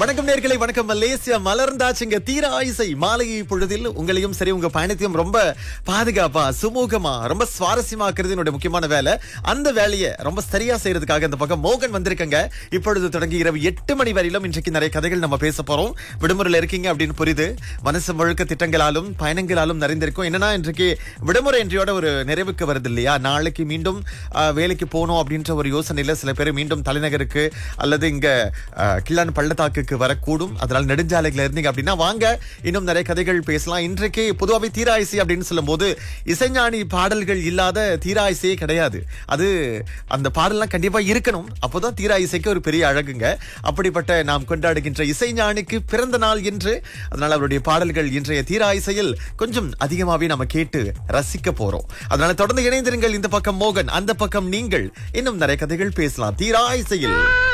வணக்கம் நேர்களை வணக்கம் மலேசியா மலர்ந்தாச்சுங்க தீர ஆயுசை மாலை பொழுதில் உங்களையும் சரி உங்க பயணத்தையும் ரொம்ப பாதுகாப்பா சுமூகமா ரொம்ப சுவாரஸ்யமாக்குறது என்னுடைய முக்கியமான வேலை அந்த வேலையை ரொம்ப சரியா செய்யறதுக்காக இந்த பக்கம் மோகன் வந்திருக்கங்க இப்பொழுது தொடங்கி இரவு எட்டு மணி வரையிலும் இன்றைக்கு நிறைய கதைகள் நம்ம பேச போறோம் விடுமுறையில் இருக்கீங்க அப்படின்னு புரியுது மனசு முழுக்க திட்டங்களாலும் பயணங்களாலும் நிறைந்திருக்கும் என்னன்னா இன்றைக்கு விடுமுறை என்றையோட ஒரு நிறைவுக்கு வருது இல்லையா நாளைக்கு மீண்டும் ஆஹ், வேலைக்கு போகணும் அப்படின்ற ஒரு யோசனையில சில பேர் மீண்டும் தலைநகருக்கு அல்லது இங்க ஆஹ், கிள்ளான் பள்ளத்தாக்குக்கு வரக்கூடும் அதனால நெடுஞ்சாலைகள் இருந்தீங்க அப்படின்னா வாங்க இன்னும் நிறைய கதைகள் பேசலாம் இன்றைக்கு பொதுவாகவே தீராயிசை அப்படின்னு சொல்லும்போது இசைஞானி பாடல்கள் இல்லாத தீராயிசையே கிடையாது அது அந்த பாடல்லாம் கண்டிப்பா இருக்கணும் அப்போதான் தீராயிசைக்கு ஒரு பெரிய அழகுங்க அப்படிப்பட்ட நாம் கொண்டாடுகின்ற இசைஞானிக்கு பிறந்த நாள் என்று அதனால அவருடைய பாடல்கள் இன்றைய தீராயிசையில் கொஞ்சம் அதிகமாவே நம்ம கேட்டு ரசிக்க போறோம் அதனால தொடர்ந்து இணைந்திருங்கள் இந்த பக்கம் மோகன் அந்த பக்கம் நீங்கள் இன்னும் நிறைய கதைகள் பேசலாம் தீராயிசையில்